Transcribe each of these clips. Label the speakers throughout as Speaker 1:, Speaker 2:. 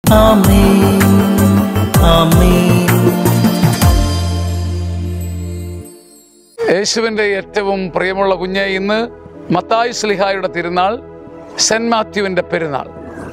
Speaker 1: ആമേൻ ആമേൻ
Speaker 2: യേശുവിൻ്റെ ഏറ്റവും പ്രിയമുള്ള കുഞ്ഞെ ഇന്ന് മത്തായി സ്ലിഹായുടെ തിരുനാൾ സെന്റ് മാത്യുവിൻ്റെ പെരുന്നാൾ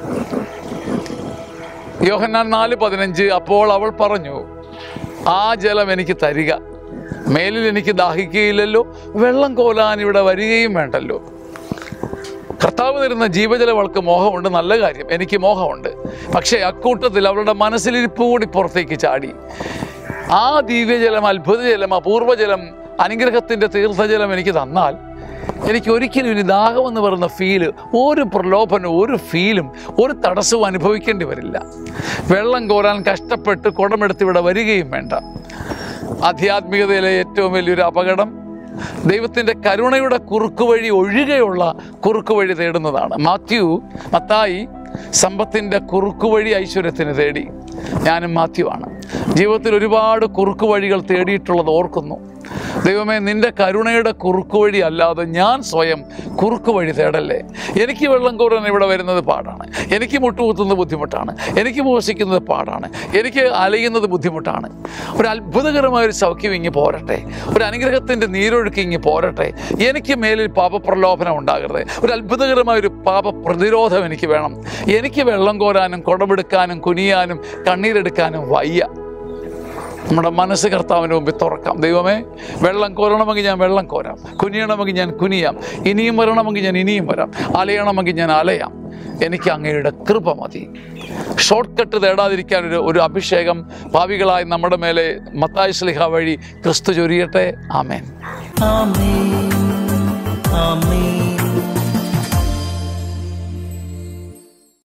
Speaker 2: യോഹന്നാൻ നാല് പതിനഞ്ച് അപ്പോൾ അവൾ പറഞ്ഞു ആ ജലം എനിക്ക് തരിക മേലിൽ എനിക്ക് ദാഹിക്കുകയില്ലല്ലോ വെള്ളം കോലാൻ ഇവിടെ വരികയും വേണ്ടല്ലോ കർത്താവ് തരുന്ന ജീവജലം അവൾക്ക് മോഹമുണ്ട് നല്ല കാര്യം എനിക്ക് മോഹമുണ്ട് പക്ഷേ അക്കൂട്ടത്തിൽ അവളുടെ മനസ്സിലിരിപ്പ് കൂടി പുറത്തേക്ക് ചാടി ആ ദിവ്യജലം അത്ഭുതജലം അപൂർവജലം അനുഗ്രഹത്തിൻ്റെ തീർത്ഥജലം എനിക്ക് തന്നാൽ എനിക്ക് ഒരിക്കലും ഇനി ദാഹമെന്ന് പറയുന്ന ഫീല് ഒരു പ്രലോഭനവും ഒരു ഫീലും ഒരു തടസ്സവും അനുഭവിക്കേണ്ടി വരില്ല വെള്ളം കോരാൻ കഷ്ടപ്പെട്ട് കുടമെടുത്ത് ഇവിടെ വരികയും വേണ്ട ആധ്യാത്മികതയിലെ ഏറ്റവും വലിയൊരു അപകടം ദൈവത്തിൻ്റെ കരുണയുടെ കുറുക്കുവഴി ഒഴികെയുള്ള കുറുക്കുവഴി തേടുന്നതാണ് മാത്യു മത്തായി സമ്പത്തിൻ്റെ കുറുക്കുവഴി ഐശ്വര്യത്തിന് തേടി ഞാനും മാത്യു ആണ് ജീവിതത്തിൽ ഒരുപാട് കുറുക്കുവഴികൾ തേടിയിട്ടുള്ളത് ഓർക്കുന്നു ദൈവമേ നിന്റെ കരുണയുടെ കുറുക്കുവഴി അല്ലാതെ ഞാൻ സ്വയം കുറുക്കുവഴി തേടല്ലേ എനിക്ക് വെള്ളം കോരാൻ ഇവിടെ വരുന്നത് പാടാണ് എനിക്ക് മുട്ടുകുത്തുന്നത് ബുദ്ധിമുട്ടാണ് എനിക്ക് മോശിക്കുന്നത് പാടാണ് എനിക്ക് അലയുന്നത് ബുദ്ധിമുട്ടാണ് ഒരു അത്ഭുതകരമായ ഒരു സൗഖ്യം ഇങ്ങ് പോരട്ടെ ഒരു അനുഗ്രഹത്തിൻ്റെ നീരൊഴുക്ക് ഇങ്ങ് പോരട്ടെ എനിക്ക് മേലിൽ പാപപ്രലോഭനം ഉണ്ടാകരുത് ഒരു അത്ഭുതകരമായ ഒരു പാപ പ്രതിരോധം എനിക്ക് വേണം എനിക്ക് വെള്ളം കോരാനും കുടമെടുക്കാനും കുനിയാനും കണ്ണീരെടുക്കാനും വയ്യ നമ്മുടെ മനസ്സ് കർത്താവിന് മുമ്പിൽ തുറക്കാം ദൈവമേ വെള്ളം കോരണമെങ്കിൽ ഞാൻ വെള്ളം കോരാം കുനിയണമെങ്കിൽ ഞാൻ കുനിയാം ഇനിയും വരണമെങ്കിൽ ഞാൻ ഇനിയും വരാം അലയണമെങ്കിൽ ഞാൻ അലയാം എനിക്ക് അങ്ങയുടെ കൃപ മതി ഷോർട്ട് കട്ട് തേടാതിരിക്കാൻ ഒരു ഒരു അഭിഷേകം ഭാവികളായി നമ്മുടെ മേലെ മത്തായ സ്ലിഹ വഴി ക്രിസ്തു ചൊരിയട്ടെ ആമേൻ
Speaker 1: ആമേൻ ആമേൻ